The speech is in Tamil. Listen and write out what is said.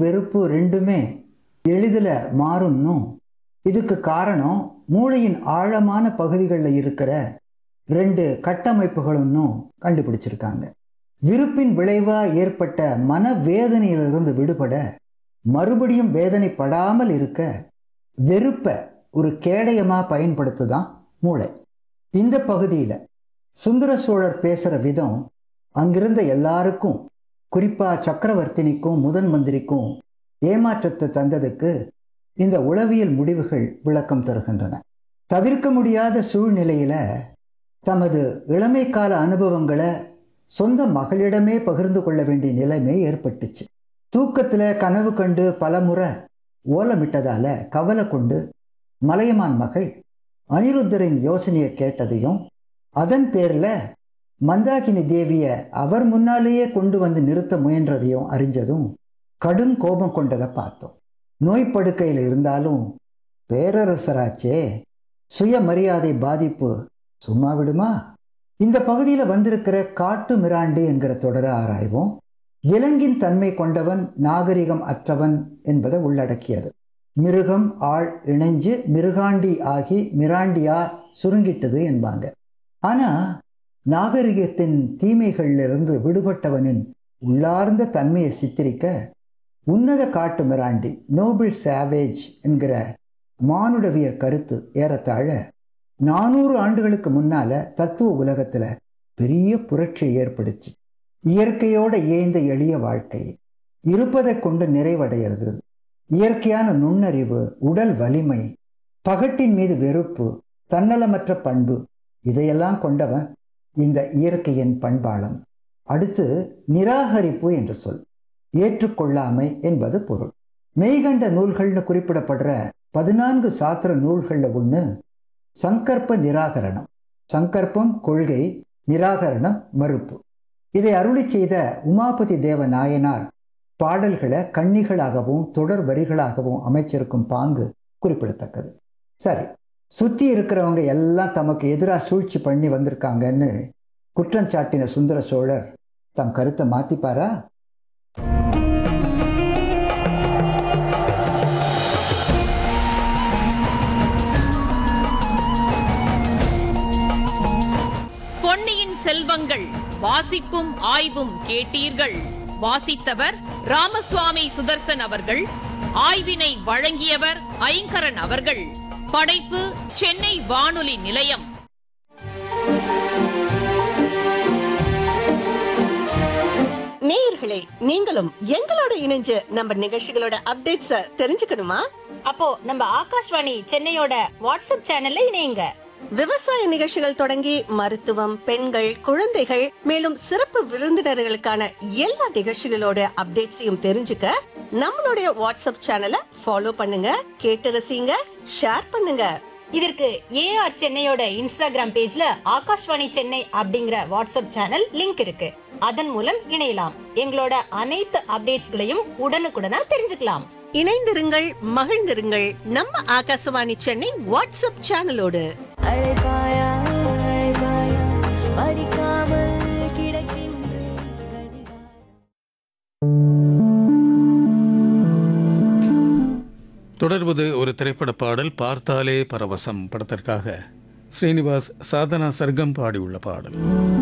வெறுப்பு ரெண்டுமே எளிதில் மாறும்னும் இதுக்கு காரணம் மூளையின் ஆழமான பகுதிகளில் இருக்கிற ரெண்டு கட்டமைப்புகளும்னு கண்டுபிடிச்சிருக்காங்க விருப்பின் விளைவாக ஏற்பட்ட மனவேதனையிலிருந்து விடுபட மறுபடியும் வேதனைப்படாமல் இருக்க வெறுப்பை ஒரு கேடயமாக பயன்படுத்துதான் மூளை இந்த பகுதியில் சுந்தர சோழர் பேசுகிற விதம் அங்கிருந்த எல்லாருக்கும் குறிப்பாக சக்கரவர்த்தினிக்கும் முதன் மந்திரிக்கும் ஏமாற்றத்தை தந்ததுக்கு இந்த உளவியல் முடிவுகள் விளக்கம் தருகின்றன தவிர்க்க முடியாத சூழ்நிலையில தமது இளமை கால அனுபவங்களை சொந்த மகளிடமே பகிர்ந்து கொள்ள வேண்டிய நிலைமை ஏற்பட்டுச்சு தூக்கத்தில் கனவு கண்டு பலமுறை ஓலமிட்டதால கவலை கொண்டு மலையமான் மகள் அனிருத்தரின் யோசனையை கேட்டதையும் அதன் பேரில் மந்தாகினி தேவியை அவர் முன்னாலேயே கொண்டு வந்து நிறுத்த முயன்றதையும் அறிஞ்சதும் கடும் கோபம் கொண்டதை பார்த்தோம் நோய் படுக்கையில் இருந்தாலும் பேரரசராச்சே சுயமரியாதை பாதிப்பு சும்மா விடுமா இந்த பகுதியில் வந்திருக்கிற காட்டு மிராண்டு என்கிற தொடர ஆராய்வோம் விலங்கின் தன்மை கொண்டவன் நாகரிகம் அற்றவன் என்பதை உள்ளடக்கியது மிருகம் ஆள் இணைஞ்சு மிருகாண்டி ஆகி மிராண்டியா சுருங்கிட்டது என்பாங்க ஆனா நாகரிகத்தின் தீமைகளிலிருந்து விடுபட்டவனின் உள்ளார்ந்த தன்மையை சித்தரிக்க உன்னத காட்டு மிராண்டி நோபிள் சாவேஜ் என்கிற மானுடவியர் கருத்து ஏறத்தாழ நானூறு ஆண்டுகளுக்கு முன்னால தத்துவ உலகத்துல பெரிய புரட்சியை ஏற்படுச்சு இயற்கையோட ஏய்ந்த எளிய வாழ்க்கை இருப்பதை கொண்டு நிறைவடைகிறது இயற்கையான நுண்ணறிவு உடல் வலிமை பகட்டின் மீது வெறுப்பு தன்னலமற்ற பண்பு இதையெல்லாம் கொண்டவன் இந்த இயற்கையின் பண்பாளன் அடுத்து நிராகரிப்பு என்று சொல் ஏற்றுக்கொள்ளாமை என்பது பொருள் மெய்கண்ட நூல்கள்னு குறிப்பிடப்படுற பதினான்கு சாத்திர நூல்களில் ஒன்று சங்கற்ப நிராகரணம் சங்கற்பம் கொள்கை நிராகரணம் மறுப்பு இதை அருளி செய்த உமாபதி தேவ நாயனார் பாடல்களை கன்னிகளாகவும் தொடர் வரிகளாகவும் அமைச்சிருக்கும் பாங்கு குறிப்பிடத்தக்கது சரி சுற்றி இருக்கிறவங்க எல்லாம் தமக்கு எதிராக சூழ்ச்சி பண்ணி வந்திருக்காங்கன்னு குற்றம் சாட்டின சுந்தர சோழர் தம் கருத்தை மாத்திப்பாரா பொன்னியின் செல்வங்கள் வாசிப்பும் ஆய்வும் கேட்டீர்கள் வாசித்தவர் ராமசுவாமி சுதர்சன் அவர்கள் ஆய்வினை வழங்கியவர் ஐங்கரன் அவர்கள் படைப்பு சென்னை வானொலி நிலையம் நேயர்களே நீங்களும் எங்களோட இணைஞ்சு நம்ம நிகழ்ச்சிகளோட அப்டேட்ஸ தெரிஞ்சுக்கணுமா அப்போ நம்ம ஆகாஷ்வாணி சென்னையோட வாட்ஸ்அப் சேனல்ல இணையுங்க விவசாய நிகழ்ச்சிகள் தொடங்கி மருத்துவம் பெண்கள் குழந்தைகள் மேலும் சிறப்பு விருந்தினர்களுக்கான எல்லா நிகழ்ச்சிகளோட அப்டேட்ஸையும் தெரிஞ்சுக்க நம்மளுடைய வாட்ஸ்அப் சேனலை ஃபாலோ பண்ணுங்க கேட்டு ரசிங்க ஷேர் பண்ணுங்க இதற்கு ஏஆர் சென்னையோட இன்ஸ்டாகிராம் பேஜ்ல ஆகாஷ்வாணி சென்னை அப்படிங்கிற வாட்ஸ்அப் சேனல் லிங்க் இருக்கு அதன் மூலம் இணையலாம் எங்களோட அனைத்து அப்டேட்ஸ்களையும் உடனுக்குடனா தெரிஞ்சுக்கலாம் இணைந்திருங்கள் மகிழ்ந்திருங்கள் நம்ம ஆகாசவாணி சென்னை வாட்ஸ்அப் சேனலோடு அழைப்பாயா அழைப்பாயா படிக்காமல் கிடக்கின்றேன் கடிகாரம் தொடர்வது ஒரு திரைப்பட பாடல் பார்த்தாலே பரவசம் படத்திற்காக ஸ்ரீனிவாஸ் சாதனா சர்க்கம் பாடியுள்ள பாடல்